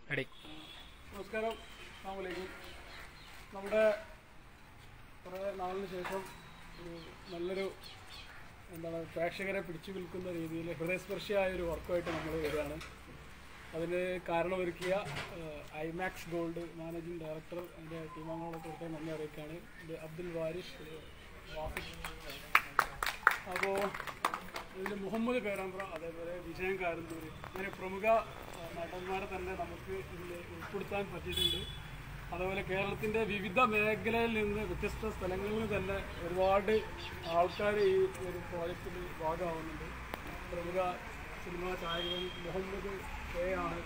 Ready നമസ്കാരം അസ്സാമലൈക്കും നമ്മുടെ കുറേ നാളിന് ശേഷം ഒരു നല്ലൊരു എന്താണ് പ്രേക്ഷകരെ പിടിച്ചു നിൽക്കുന്ന രീതിയിൽ ഹൃദയസ്പർശിയായ ഒരു വർക്കുമായിട്ട് നമ്മൾ വരികയാണ് അതിന് കാരണമൊരുക്കിയ ഐമാക്സ് ഗോൾഡ് മാനേജിംഗ് ഡയറക്ടർ അതിൻ്റെ ടീമംഗങ്ങളെ പ്രത്യേകം നന്ദി അറിയിക്കുകയാണ് ഇത് അബ്ദുൽ വാരിഷ് ഇത് വാഫിഖ് അപ്പോൾ ഇതിൽ മുഹമ്മദ് പേരാമ്പ്ര അതേപോലെ വിജയൻ കാരന്തൂര് അങ്ങനെ പ്രമുഖ ആ, നടന്മാരെ തന്നെ നമുക്ക് ഇതിൽ ഉൾപ്പെടുത്താൻ പറ്റിയിട്ടുണ്ട് അതുപോലെ കേരളത്തിൻ്റെ വിവിധ മേഖലയിൽ നിന്ന് വ്യത്യസ്ത സ്ഥലങ്ങളിൽ നിന്ന് തന്നെ ഒരുപാട് ആൾക്കാർ ഈ ഒരു പ്രോജക്റ്റിൽ ഭാഗമാവുന്നുണ്ട് പ്രമുഖ സിനിമാ ഛായാഗ്രഹൻ മുഹമ്മദ് കെ ആണ്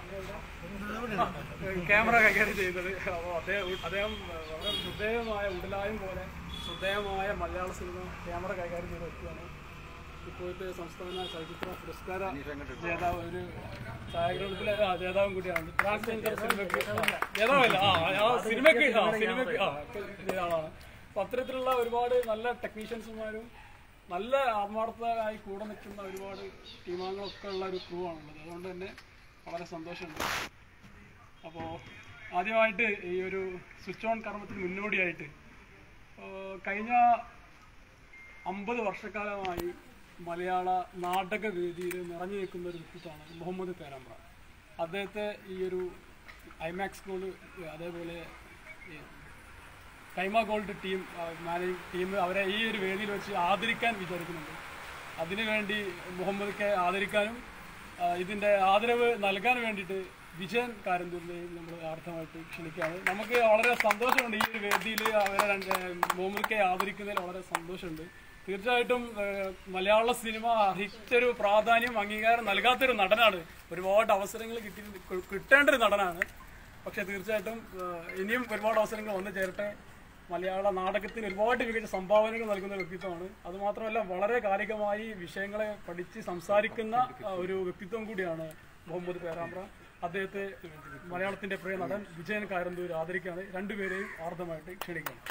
ക്യാമറ കൈകാര്യം ചെയ്യുന്നത് അപ്പോൾ അദ്ദേഹം അദ്ദേഹം വളരെ ശ്രദ്ധേയമായ ഉടലായും പോലെ ശ്രദ്ധേയമായ മലയാള സിനിമ ക്യാമറ കൈകാര്യം ചെയ്ത വ്യക്തിയാണ് ഇപ്പോഴത്തെ സംസ്ഥാന ചലച്ചിത്ര പുരസ്കാര ജേതാവ് ഒരു ഛായാഗ്രഹണത്തിലെ ആ, ജേതാവും കൂടിയാണ് ട്രാൻസ്ജെൻഡർ സിനിമയ്ക്ക് ആ, ജേതാവല്ല ആ ആ സിനിമയ്ക്ക് ആ സിനിമയ്ക്ക് ആ ചെയ്ത ആളാണ് അപ്പൊ അത്തരത്തിലുള്ള ഒരുപാട് നല്ല ടെക്നീഷ്യൻസുമാരും നല്ല ആത്മാർത്ഥമായി കൂടെ നിൽക്കുന്ന ഒരുപാട് ടീമാംഗങ്ങളൊക്കെ ഉള്ള ഒരു ക്രൂ ആണുള്ളത് അതുകൊണ്ട് തന്നെ വളരെ സന്തോഷമുണ്ട് അപ്പോൾ ആദ്യമായിട്ട് ഈ ഒരു സ്വിച്ച് ഓൺ കർമ്മത്തിന് മുന്നോടിയായിട്ട് ആ, കഴിഞ്ഞ അമ്പത് വർഷക്കാലമായി മലയാള നാടകവേദിയിൽ നിറഞ്ഞു നിൽക്കുന്ന ഒരു വ്യക്തിത്വമാണ് മുഹമ്മദ് പേരാമ്പ്ര അദ്ദേഹത്തെ ഈ ഒരു ഐമാക്സ് ഗോൾഡ് അതേപോലെ ഈ Kaima Gold team managing team അവരെ ഈ ഒരു വേദിയിൽ വെച്ച് ആദരിക്കാൻ വിചാരിക്കുന്നുണ്ട് അതിനുവേണ്ടി മുഹമ്മദ്ക്കെ ആദരിക്കാനും ആ, ഇതിൻ്റെ ആദരവ് നൽകാൻ വേണ്ടിയിട്ട് വിജയൻ കാരന്തൂരിനെയും നമ്മൾ ആർത്ഥമായിട്ട് ക്ഷണിക്കുകയാണ് നമുക്ക് വളരെ സന്തോഷമുണ്ട് ഈ ഒരു വേദിയിൽ അവരെ രണ്ട് മുഹമ്മദ് കെ ആദരിക്കുന്നതിൽ വളരെ സന്തോഷമുണ്ട് തീർച്ചയായിട്ടും ആ, മലയാള സിനിമ അർഹിച്ചൊരു പ്രാധാന്യം അംഗീകാരം നൽകാത്തൊരു നടനാണ് ഒരുപാട് അവസരങ്ങൾ കിട്ടി കിട്ടേണ്ട ഒരു നടനാണ് പക്ഷെ തീർച്ചയായിട്ടും ആ, ഇനിയും ഒരുപാട് അവസരങ്ങൾ വന്നു ചേരട്ടെ മലയാള നാടകത്തിന് ഒരുപാട് മികച്ച സംഭാവനകൾ നൽകുന്ന വ്യക്തിത്വമാണ് അതുമാത്രമല്ല വളരെ കാലികമായി വിഷയങ്ങളെ പഠിച്ച് സംസാരിക്കുന്ന ആ, ഒരു വ്യക്തിത്വം കൂടിയാണ് മുഹമ്മദ് പേരാമ്പ്ര അദ്ദേഹത്തെ മലയാളത്തിന്റെ പ്രിയ നടൻ വിജയൻ കാരന്തൂർ ആദരിക്കുകയാണ് രണ്ടുപേരെയും ആർദ്രമായിട്ട് ക്ഷണിക്കണം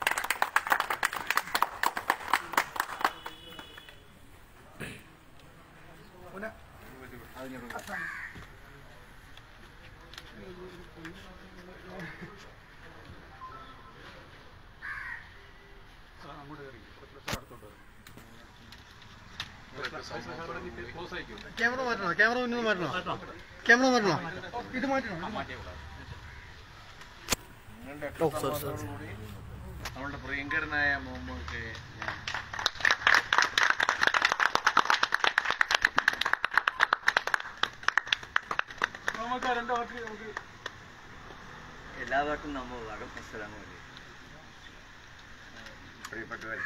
ക്യാമറ മാറ്റണോ ക്യാമറ മുന്നിൽ മാറ്റണോ ക്യാമറ മാറ്റണോ ഇത് മാറ്റണോ നമ്മളുടെ പ്രിയങ്കരനായ മുഹമ്മദ് ഞാൻ നമുക്ക് രണ്ടു വാക്ക് നമുക്ക് എല്ലാവർക്കും നമ്മൾ വകം അസ്സലാമലൈക്കും പ്രിയപ്പെട്ടവർ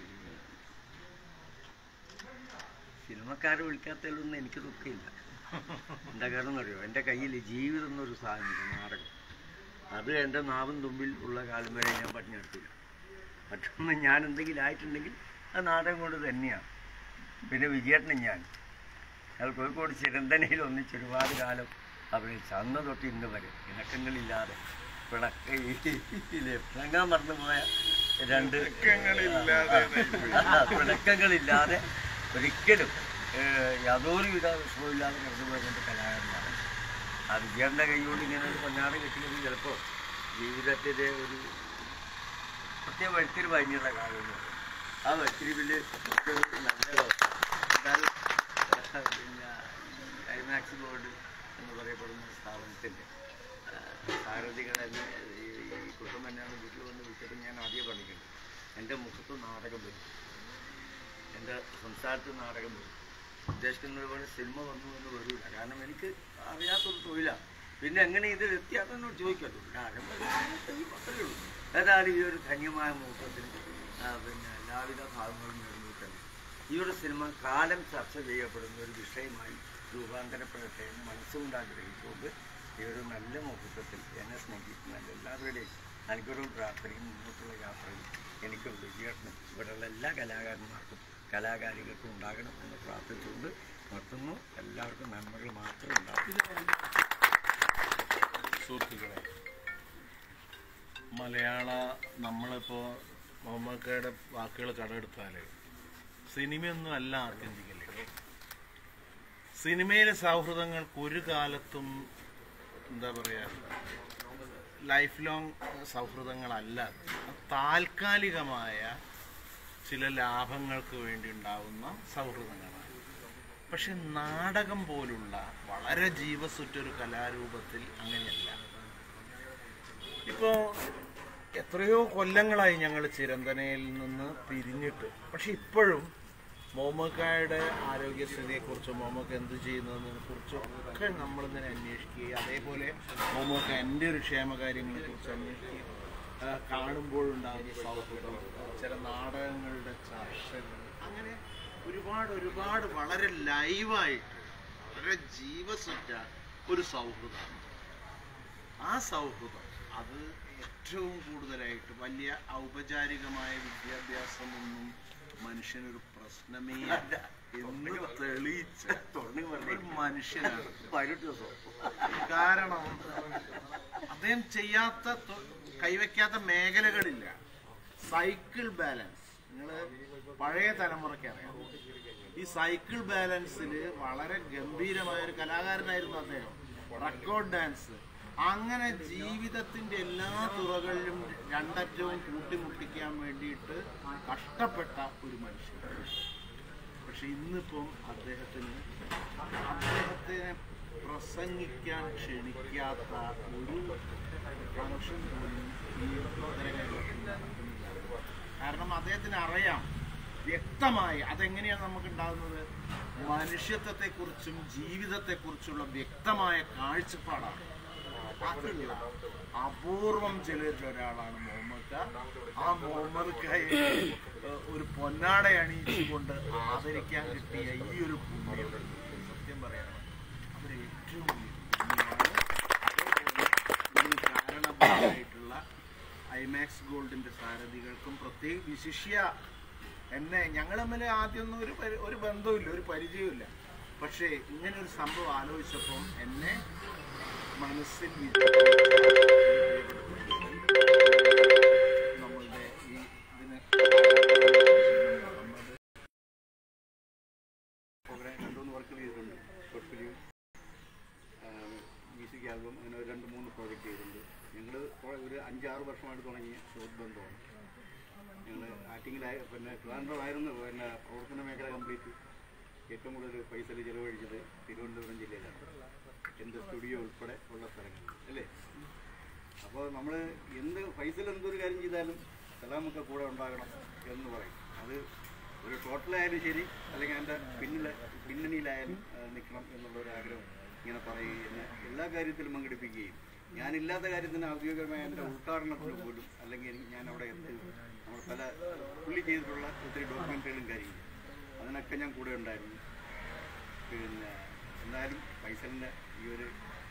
സിനിമക്കാരെ വിളിക്കാത്തതിലൊന്നും എനിക്ക് ദുഃഖമില്ല എന്താ കാരണം എന്നറിയോ എൻ്റെ കയ്യിൽ ജീവിതം എന്നൊരു സാധനമുണ്ട് നാടകം അത് എൻ്റെ നാവും തുമ്പിൽ ഉള്ള കാലം വരെ ഞാൻ പട്ടിണിയെടുത്തില്ല മറ്റൊന്ന് ഞാൻ എന്തെങ്കിലും ആയിട്ടുണ്ടെങ്കിൽ അത് നാടകം കൊണ്ട് തന്നെയാണ് പിന്നെ വിജയേട്ടനും ഞാൻ ഞങ്ങൾ കോഴിക്കോട് ചിരന്തനയിൽ ഒന്നിച്ച് ഒരുപാട് കാലം അഭിനയിച്ചു അന്ന് തൊട്ട് ഇന്ന് വരെ ഇണക്കങ്ങളില്ലാതെ പിണക്ക ഇല്ലേ, പിണങ്ങാൻ മറന്നുപോയ രണ്ട് അല്ല, പിണക്കങ്ങളില്ലാതെ ഒരിക്കലും ഏഹ്, യാതൊരുവിധ വിഷമമില്ലാതെ കടന്നുപോയ രണ്ട് കലാകാരന്മാരാണ് ആ വിജയന്റെ കൈകൊണ്ട് ഇങ്ങനെ ഒരു പൊന്നാട് കിട്ടിയത് ചിലപ്പോൾ ജീവിതത്തിലെ ഒരു പ്രത്യേക വഴിത്തിരി കഴിഞ്ഞുള്ള കാലം ആ വഴിത്തിരിവിൽ നല്ല എന്നാൽ പിന്നെ ഐമാക്സ് ബോർഡ് എന്ന് പറയപ്പെടുന്ന സ്ഥാപനത്തിൻ്റെ സാരഥികളെ ഈ ഈ കുട്ടം തന്നെയാണ് വീട്ടിൽ വന്ന് വിളിച്ചപ്പോൾ ഞാൻ ആദ്യം പറഞ്ഞിട്ടുണ്ട് എൻ്റെ മുഖത്ത് നാടകം വരും എൻ്റെ സംസാരത്തിൽ നാടകം വരും ഉദ്ദേശിക്കുന്നത് പോലെ സിനിമ വന്നു എന്ന് വരില്ല കാരണം എനിക്ക് അറിയാത്തൊരു തൊഴിലാണ് പിന്നെ എങ്ങനെ ഇതിൽ എത്തിയാതെന്നോട് ചോദിക്കല്ലോ കാരണം അത്രയേ ഉള്ളൂ ഏതായാലും ഈ ഒരു ധന്യമായ മുഹൂർത്തത്തിന് ആ, പിന്നെ എല്ലാവിധ ഭാഗങ്ങളും നിർമ്മിക്കണം ഈ ഒരു സിനിമ കാലം ചർച്ച ചെയ്യപ്പെടുന്ന ഒരു വിഷയമായി രൂപാന്തരപ്പെടട്ടെ എന്ന് മനസ്സുകൊണ്ട് ആഗ്രഹിച്ചുകൊണ്ട് ഈ ഒരു നല്ല മുഹൂർത്തത്തിൽ എന്നെ സ്നേഹിക്കുന്ന എല്ലാവരുടെയും അനുഗ്രഹവും പ്രാർത്ഥനയും മുന്നോട്ടുള്ള യാത്രയിൽ എനിക്കും വിജയേട്ടനും ഇവിടെയുള്ള എല്ലാ കലാകാരന്മാർക്കും കലാകാരികൾക്കും ഉണ്ടാകണം എന്ന് പ്രാർത്ഥിച്ചുകൊണ്ട് നിർത്തുന്നു എല്ലാവർക്കും നന്മകൾ മാത്രം ഉണ്ടാകും സുഹൃത്തുക്കളെ മലയാള നമ്മളിപ്പോൾ മുഹമ്മദ് കയുടെ വാക്കുകൾ കടമെടുത്താൽ സിനിമയൊന്നും അല്ല ആത്യന്തികല്ലേ സിനിമയിലെ സൗഹൃദങ്ങൾക്ക് ഒരു കാലത്തും എന്താ പറയുക ലൈഫ് ലോങ് സൗഹൃദങ്ങളല്ല അത്. താൽക്കാലികമായ ചില ലാഭങ്ങൾക്ക് വേണ്ടി ഉണ്ടാവുന്ന സൗഹൃദങ്ങളാണ് പക്ഷെ നാടകം പോലുള്ള വളരെ ജീവസുറ്റൊരു കലാരൂപത്തിൽ അങ്ങനെയല്ല ഇപ്പോ എത്രയോ കൊല്ലങ്ങളായി ഞങ്ങൾ ചിരന്തനയിൽ നിന്ന് പിരിഞ്ഞിട്ട് പക്ഷെ ഇപ്പോഴും മോമക്കായുടെ ആരോഗ്യസ്ഥിതിയെക്കുറിച്ചും മോമക്ക് എന്ത് ചെയ്യുന്നതിനെ കുറിച്ചും ഒക്കെ നമ്മളിങ്ങനെ അന്വേഷിക്കുകയും അതേപോലെ മോമക്ക് എൻ്റെ ഒരു ക്ഷേമകാര്യങ്ങളെ കുറിച്ച് അന്വേഷിക്കുകയും ആ, കാണുമ്പോഴുണ്ടാകുന്ന സൗഹൃദം ചില നാടകങ്ങളുടെ ചർച്ചകൾ അങ്ങനെ ഒരുപാട് ഒരുപാട് വളരെ ലൈവായിട്ട് വളരെ ജീവസുറ്റ ഒരു സൗഹൃദമാണ് ആ സൗഹൃദം അത് ഏറ്റവും കൂടുതലായിട്ട് വലിയ ഔപചാരികമായ വിദ്യാഭ്യാസമൊന്നും മനുഷ്യനൊരു പ്രശ്നമേ അല്ല എന്ന് തെളിയിച്ച ഒരു മനുഷ്യനാണ് പതിനെട്ട് ദിവസം കാരണം അദ്ദേഹം ചെയ്യാത്ത തൊ- കൈവയ്ക്കാത്ത മേഖലകളില്ല സൈക്കിൾ ബാലൻസ് നിങ്ങൾ പഴയ തലമുറയ്ക്ക് അറിയാം ഈ സൈക്കിൾ ബാലൻസിൽ വളരെ ഗംഭീരമായ ഒരു കലാകാരനായിരുന്നു അദ്ദേഹം റെക്കോർഡ് ഡാൻസ് അങ്ങനെ ജീവിതത്തിന്റെ എല്ലാ തുറകളിലും രണ്ടറ്റവും കൂട്ടിമുട്ടിക്കാൻ വേണ്ടിയിട്ട് കഷ്ടപ്പെട്ട ഒരു മനുഷ്യൻ പക്ഷെ ഇന്നിപ്പം അദ്ദേഹത്തിന് അദ്ദേഹത്തിനെ പ്രസംഗിക്കാൻ ക്ഷണിക്കാത്ത ഒരു ഫംഗ്ഷൻ പോലും ഈ ഉത്തരകേരളത്തിൽ നടക്കുന്നില്ല കാരണം അദ്ദേഹത്തിന് അറിയാം വ്യക്തമായി അതെങ്ങനെയാണ് നമുക്ക് ഉണ്ടാകുന്നത് മനുഷ്യത്വത്തെക്കുറിച്ചും ജീവിതത്തെക്കുറിച്ചുള്ള വ്യക്തമായ കാഴ്ചപ്പാടാണ് അതുള്ള അപൂർവം ചിലരിൽ ഒരാളാണ് മുഹമ്മദ് ഖാ. ആ മുഹമ്മദ് ഖായെ ഏഹ്, ഒരു പൊന്നാട അണിയിച്ചുകൊണ്ട് ആദരിക്കാൻ കിട്ടിയ ഈ ഒരു പുണ്യം സത്യം പറയണം അവർ ഏറ്റവും വലിയ പുണ്യമാണ് അതേപോലെ ഇതിന് കാരണമായിട്ടുള്ള ഐമാക്സ് ഗോൾഡിന്റെ സാരഥികൾക്കും പ്രത്യേക വിശിഷ്യ എന്നെ ഞങ്ങൾ തമ്മിൽ ആദ്യമൊന്നും ഒരു പരി- ഒരു ബന്ധവുമില്ല ഒരു പരിചയമില്ല പക്ഷേ ഇങ്ങനെ ഒരു സംഭവം ആലോചിച്ചപ്പം എന്നെ മനസ്സിൽ നമ്മളുടെ ഈ ഇതിന് മുഹമ്മദ് പ്രോഗ്രാം രണ്ടുമൂന്ന് വർക്കുകൾ ചെയ്തിട്ടുണ്ട് ഷോർട്ട് ഫിലിം മ്യൂസിക് ആൽബം അങ്ങനെ ഒരു രണ്ട് മൂന്ന് പ്രോജക്റ്റ് ചെയ്തിട്ടുണ്ട് ഞങ്ങൾ ഒരു അഞ്ചാറ് വർഷമായിട്ട് തുടങ്ങിയ ഷോർട്ട് ബന്ധമാണ് ഞങ്ങൾ ആക്ടിങ്ങിലായ പിന്നെ ട്രിവാൻഡ്രമായിരുന്നു പിന്നെ പ്രവർത്തന മേഖല കംപ്ലീറ്റ് ഏറ്റവും കൂടുതൽ പൈസ ചിലവഴിച്ചത് തിരുവനന്തപുരം ജില്ലയിലാണ് എൻ്റെ സ്റ്റുഡിയോ ഉൾപ്പെടെ ഉള്ള സ്ഥലങ്ങളിൽ അല്ലേ അപ്പോൾ നമ്മൾ എന്ത് പൈസയിൽ എന്തൊരു കാര്യം ചെയ്താലും സലാമൊക്കെ കൂടെ ഉണ്ടാകണം എന്ന് പറയും അത് ഒരു ടോട്ടലായാലും ശരി അല്ലെങ്കിൽ എൻ്റെ പിന്നിൽ പിന്നണിയിലായാലും ആ, നിൽക്കണം എന്നുള്ള ഒരു ആഗ്രഹം ഇങ്ങനെ പറയുകയും എന്നെ എല്ലാ കാര്യത്തിലും പങ്കെടുപ്പിക്കുകയും ഞാനില്ലാത്ത കാര്യത്തിന് ഔദ്യോഗികമായ എൻ്റെ ഉദ്ഘാടനത്തിന് പോലും അല്ലെങ്കിൽ എനിക്ക് ഞാൻ അവിടെ എത്തി നമ്മൾ പല പുള്ളി ചെയ്തിട്ടുള്ള ഒത്തിരി ഡോക്യുമെൻ്ററികളും കാര്യങ്ങളും അതിനൊക്കെ ഞാൻ കൂടെ ഉണ്ടായിരുന്നു പിന്നെ എന്തായാലും ഫൈസലിൻ്റെ ഈ ഒരു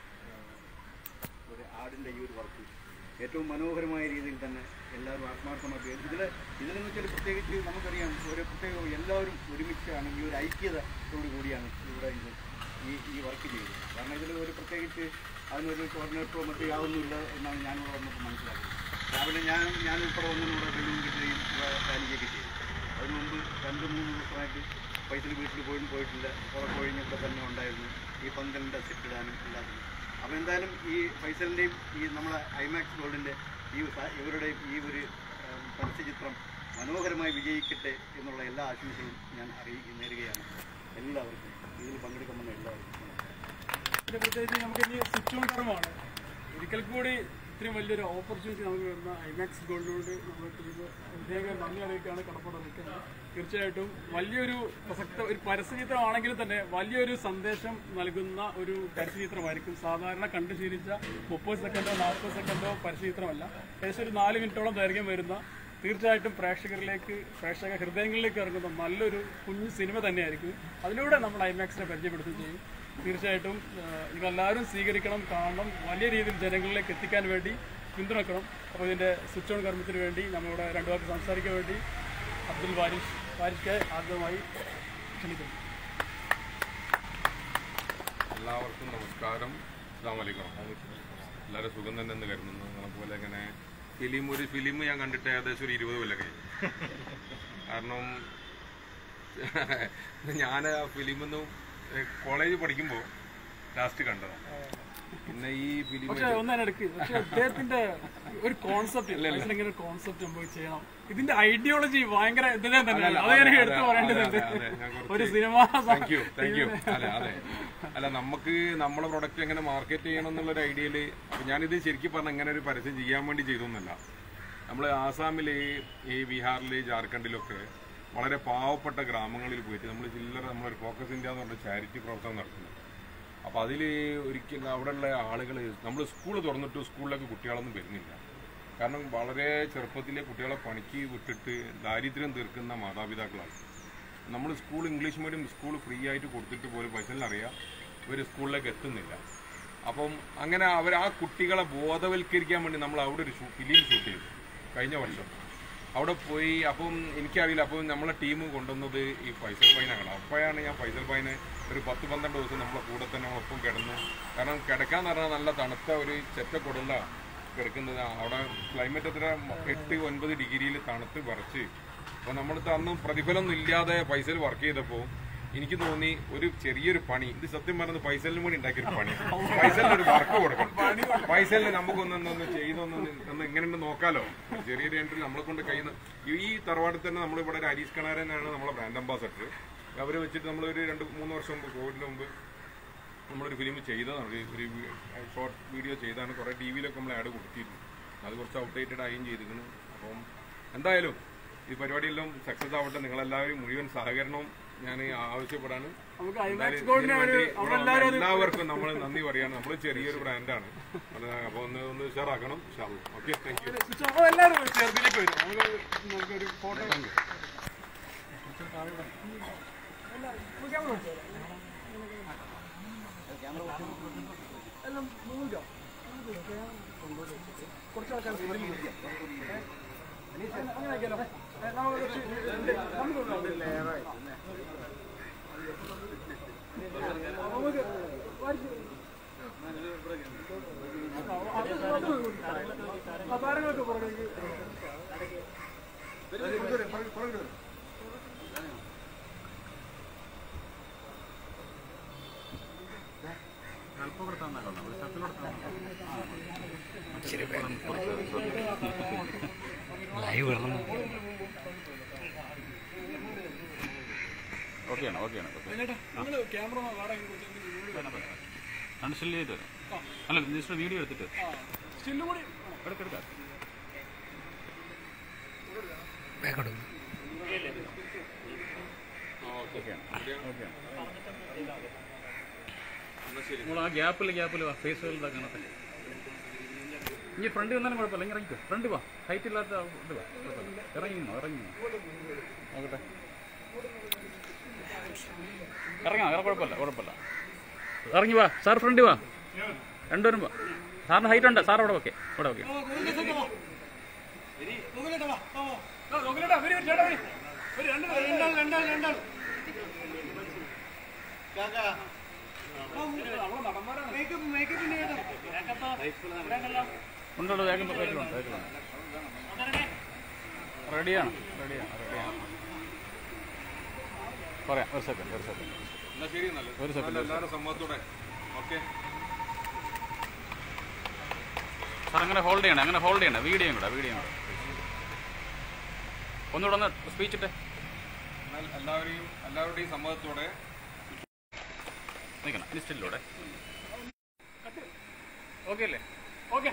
ഒരു ആടിൻ്റെ ഈ ഒരു വർക്ക് ഏറ്റവും മനോഹരമായ രീതിയിൽ തന്നെ എല്ലാവരും ആത്മാർത്ഥമായിട്ട് ഇതിൽ ഇതിലെന്ന് വെച്ചാൽ പ്രത്യേകിച്ച് നമുക്കറിയാം ഒരു പ്രത്യേക എല്ലാവരും ഒരുമിച്ചാണ് ഈ ഒരു ഐക്യതയോടു കൂടിയാണ് ഇവിടെ ഇത് ഈ ഈ വർക്ക് ചെയ്യുന്നത് കാരണം ഇതിൽ ഒരു പ്രത്യേകിച്ച് അതിനൊരു കോർഡിനേറ്ററോ മറ്റോ യാതൊന്നുമില്ല എന്നാണ് ഞാനിവിടെ വന്നപ്പോൾ മനസ്സിലാക്കിയത് രാവിലെ ഞാൻ ഞാൻ ഉൾപ്പെടെ വന്നതിനൂടെ വെള്ളം കിട്ടുകയും പാലിക്കുകയൊക്കെ ചെയ്തു അതിന് മുമ്പ് രണ്ട് മൂന്ന് ദിവസമായിട്ട് പൈസയിൽ വീട്ടിൽ പോയും പോയിട്ടില്ല പുറക്കൊഴിഞ്ഞ് ഇവിടെ തന്നെ ഉണ്ടായിരുന്നു ഈ പന്തലിൻ്റെ സെറ്റിടാനും എല്ലാത്തിനും അപ്പോൾ എന്തായാലും ഈ ഫൈസലിൻ്റെയും ഈ നമ്മളെ ഐമാക്സ് ഗോൾഡിൻ്റെ ഈ സ- ഇവരുടെയും ഈ ഒരു ഉം, പരസ്യചിത്രം മനോഹരമായി വിജയിക്കട്ടെ എന്നുള്ള എല്ലാ ആശംസകളും ഞാൻ അറിയിക്കുക നേരുകയാണ് എല്ലാവർക്കും ഇതിൽ പങ്കെടുക്കുമെന്ന് എല്ലാവർക്കും പിന്നെ പ്രത്യേകിച്ച് നമുക്ക് ഇനി സ്വിച്ച് ഓൺ കർമ്മമാണ് ഒരിക്കൽ കൂടി ഇത്രയും വലിയൊരു ഓപ്പർച്യൂണിറ്റി നമുക്ക് വരുന്ന ഐമാക്സ് ഗോൾഡിനോട് നമ്മൾ പ്രത്യേക നന്ദി അറിയിക്കുകയാണ് കടപ്പാട് അറിയിക്കുന്നത് തീർച്ചയായിട്ടും വലിയൊരു പ്രസക്ത ഒരു പരസ്യചിത്രമാണെങ്കിൽ തന്നെ വലിയൊരു സന്ദേശം നൽകുന്ന ഒരു പരസ്യചിത്രമായിരിക്കും സാധാരണ കണ്ടു ശീലിച്ച മുപ്പത് സെക്കൻഡോ നാൽപ്പത് സെക്കൻഡോ പരസ്യചിത്രമല്ല ഏകദേശം ഒരു നാല് മിനിറ്റോളം ദൈർഘ്യം വരുന്ന തീർച്ചയായിട്ടും പ്രേക്ഷകരിലേക്ക് പ്രേക്ഷക ഹൃദയങ്ങളിലേക്ക് ഇറങ്ങുന്ന നല്ലൊരു കുഞ്ഞു സിനിമ തന്നെയായിരിക്കും അതിലൂടെ നമ്മൾ ഐമാക്സിനെ പരിചയപ്പെടുത്തുകയും ചെയ്യും തീർച്ചയായിട്ടും ആഹ്, ഇതെല്ലാവരും സ്വീകരിക്കണം കാണണം വലിയ രീതിയിൽ ജനങ്ങളിലേക്ക് എത്തിക്കാൻ വേണ്ടി പിന്തുണക്കണം അപ്പോൾ ഇതിൻ്റെ സ്വിച്ച് ഓൺ കർമ്മത്തിന് വേണ്ടി നമ്മളിവിടെ രണ്ടു വാക്ക് സംസാരിക്കാൻ വേണ്ടി അബ്ദുൽ വാരിഷ് വാരിഷ്ക്കെ ആദ്യമായി ക്ഷണിക്കുന്നു എല്ലാവർക്കും നമസ്കാരം അസ്സാം വലൈക്കും എല്ലാവരും സുഖം തന്നെ എന്ന് കരുതുന്നു നിങ്ങളെ പോലെ ഇങ്ങനെ ഫിലിം ഒരു ഫിലിം ഞാൻ കണ്ടിട്ട് ഏകദേശം ഒരു ഇരുപത് കൊല്ലം കഴിഞ്ഞു കാരണം ഞാൻ ആ ഫിലിമൊന്നും കോളേജ് പഠിക്കുമ്പോൾ ലാസ്റ്റ് കണ്ടതാണ് പിന്നെ ഈ ഫിലിം പക്ഷെ ഒന്നും എടുക്ക് പക്ഷെ അദ്ദേഹത്തിന്റെ ഒരു കോൺസെപ്റ്റ് ഇങ്ങനെ കോൺസെപ്റ്റ് നമുക്ക് ചെയ്യണം ഇതിന്റെ ഐഡിയോളജി ഭയങ്കര ഇതിനെ തന്നെയാണ് അത് ഞാൻ എടുത്തു പറയേണ്ടതുണ്ട് ഒരു cinema thank you thank you അല്ല അതെ അല്ല നമുക്ക് നമ്മളെ പ്രൊഡക്റ്റ് എങ്ങനെ മാർക്കറ്റ് ചെയ്യണം എന്നുള്ള ഒരു ഐഡിയയില് അപ്പൊ ഞാനിത് ശരിക്കും പറഞ്ഞ ഇങ്ങനെ ഒരു പരസ്യം ചെയ്യാൻ വേണ്ടി ചെയ്തൊന്നുമല്ല നമ്മൾ ആസാമിൽ ഈ ബീഹാറിൽ ജാർഖണ്ഡിലൊക്കെ വളരെ പാവപ്പെട്ട ഗ്രാമങ്ങളിൽ പോയിട്ട് നമ്മൾ ചില്ലറ നമ്മളൊരു ഫോക്കസ് ഇന്ത്യ എന്ന് പറഞ്ഞ ചാരിറ്റി പ്രവർത്തനം നടത്തുന്നു അപ്പോൾ അതിൽ ഒരിക്കലും അവിടെയുള്ള ആളുകൾ നമ്മൾ സ്കൂൾ തുറന്നിട്ട് സ്കൂളിലേക്ക് കുട്ടികളൊന്നും വരുന്നില്ല കാരണം വളരെ ചെറുപ്പത്തിലെ കുട്ടികളെ പണിക്ക് വിട്ടിട്ട് ദാരിദ്ര്യം തീർക്കുന്ന മാതാപിതാക്കളാണ് നമ്മൾ school English medium school free ആയിട്ട് കൊടുത്തിട്ട് പോലും പൈസലറിയാം ഇവർ സ്കൂളിലേക്ക് എത്തുന്നില്ല അപ്പം അങ്ങനെ അവർ ആ കുട്ടികളെ ബോധവൽക്കരിക്കാൻ വേണ്ടി നമ്മൾ അവിടെ ഒരു ഫിലിം ഷൂട്ട് ചെയ്തു കഴിഞ്ഞ വർഷം അവിടെ പോയി അപ്പം എനിക്കറിയില്ല അപ്പം നമ്മളെ ടീം കൊണ്ടുവന്നത് ഈ ഫൈസൽ ബൈനാണ് അപ്പോഴാണ് ഞാൻ ഫൈസൽ ബൈനെ ഒരു പത്ത് പന്ത്രണ്ട് ദിവസം നമ്മളെ കൂടെ തന്നെ ഒപ്പം കിടന്നു കാരണം കിടക്കാന്ന് പറഞ്ഞാൽ നല്ല തണുത്ത ഒരു ചെറ്റക്കൊടുള്ള കിടക്കുന്നത് അവിടെ ക്ലൈമറ്റ് എത്ര എട്ട് ഒൻപത് ഡിഗ്രിയിൽ തണുത്ത് പറിച്ച് അപ്പോൾ നമ്മൾക്ക് അന്ന് പ്രതിഫലമൊന്നും ഇല്ലാതെ പൈസയിൽ വർക്ക് ചെയ്തപ്പോൾ എനിക്ക് തോന്നി ഒരു ചെറിയൊരു പണി ഇത് സത്യം പറഞ്ഞത് പൈസലിന് വേണ്ടി ഉണ്ടാക്കിയൊരു പണി പൈസലിന് ഒരു വർക്ക് കൊടുക്കണം പൈസലിന് നമുക്കൊന്ന് ഒന്ന് ചെയ്തൊന്ന് ഒന്ന് എങ്ങനെയുണ്ട് നോക്കാലോ ചെറിയൊരു എൻട്രി നമ്മളെ കൊണ്ട് കഴിയുന്ന ഈ തറവാട്ടിൽ തന്നെ നമ്മളിവിടെ ഒരു ഹരീഷ് കണാരനാണ് നമ്മളെ ബ്രാൻഡ് അംബാസഡർ അവരെ വെച്ചിട്ട് നമ്മളൊരു രണ്ട് മൂന്ന് വർഷം മുമ്പ് കോവിഡിന് മുമ്പ് നമ്മളൊരു ഫിലിം ചെയ്തതാണ് ഒരു ഒരു ഷോർട്ട് വീഡിയോ ചെയ്താണ് കുറേ ടി വിയിലൊക്കെ നമ്മൾ ആഡ് കൊടുത്തിരുന്നു അത് കുറച്ച് ഔട്ട്ഡേറ്റഡ് ആയും ചെയ്തിരുന്നു അപ്പം എന്തായാലും ഈ പരിപാടിയെല്ലാം സക്സസ് ആവട്ടെ നിങ്ങളെല്ലാവരും മുഴുവൻ സഹകരണവും ഞാൻ ആവശ്യപ്പെടാണ് നമുക്ക് എന്തായാലും ഐമാക്സ് ഇതിനു ഗോൾഡിന് വേണ്ടി ഒരു ഇവിടെ വന്ന നമ്മളെല്ലാവരും ഒരു എല്ലാവർക്കും നമ്മൾ നന്ദി പറയാണ് നമ്മൾ ചെറിയൊരു ബ്രാൻഡാണ് അപ്പോൾ ഒന്ന് ഒന്ന് ഉഷാറാക്കണം okay thank you switch off എല്ലാവരും ചേർത്തിലേക്ക് വരും നമുക്ക് നമുക്കൊരു ഫോട്ടോ കുറച്ച് ആൾക്കാർ അങ്ങനെ ആക്കിയാലോ ഏ, നമുക്ക് കുറച്ച് നമുക്ക് നമുക്ക് വരച്ച് ആ താരങ്ങളൊക്കെ പുറകേക്ക് ഓക്കെയാണ് ഓക്കെയാണ് ചേട്ടാ നിങ്ങൾ ക്യാമറ വാടക കൊടുത്തു രണ്ട് സ്റ്റിൽ ചെയ്ത് തരാം അല്ല ജസ്റ്റ് വീഡിയോ എടുത്തിട്ട് സ്റ്റില്ലും കൂടി എടുക്കെടുക്കാം നമ്മൾ ആ ഗ്യാപ്പിൽ ഗ്യാപ്പിൽ വാ ഫേസ് വെൽഡ് അങ്ങനത്തെ ഇനി ഫ്രണ്ട് വന്നാലും കുഴപ്പമില്ല ഇങ്ങനെ ഇറങ്ങിക്കോ ഫ്രണ്ട് വാ ഹൈറ്റ് ഇല്ലാത്ത ഇത് വാ കുഴപ്പമില്ല ഇറങ്ങി നിന്നോ, ഇറങ്ങി നിന്നോ. നോക്കട്ടെ ഇറങ്ങാം വേറെ കുഴപ്പമില്ല കുഴപ്പമില്ല ഇറങ്ങി വാ സാർ ഫ്രണ്ട് വാ രണ്ടുപേരും വാ സാറിന് ഹൈറ്റ് ഉണ്ട് സാർ അവിടെ ഓക്കെ ഇവിടെ ഓക്കെ ഉണ്ടല്ലോ വേഗം വേഗം വേഗം റെഡിയാണ് റെഡിയാണ് റെഡിയാണ് പറയാം ഒരു സെക്കൻഡ് ഒരു സെക്കൻഡ് എന്നാൽ ശരി എന്നല്ലേ ഒരു സെക്കൻഡ് എല്ലാവരും സമ്മതത്തോടെ ഓക്കെ സാർ അങ്ങനെ ഹോൾഡ് ചെയ്യണം അങ്ങനെ ഹോൾഡ് ചെയ്യണം വീഡിയോ കൂടെ വീഡിയോ കൂടെ ഒന്നുകൂടെ ഒന്ന് സ്പീച്ച് ഇട്ടേ എന്നാൽ എല്ലാവരെയും എല്ലാവരുടെയും സമ്മതത്തോടെ നിൽക്കണം ഇനി സ്റ്റില്ലൂടെ ഓക്കെ അല്ലേ ഓക്കെ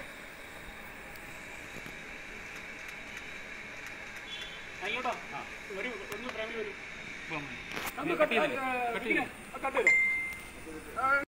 അതിലോട്ടാ വരൂ ഒന്ന് ഫ്രണ്ടിൽ വരൂ കട്ട് ചെയ്തില്ലേ കട്ട് ചെയ്തോ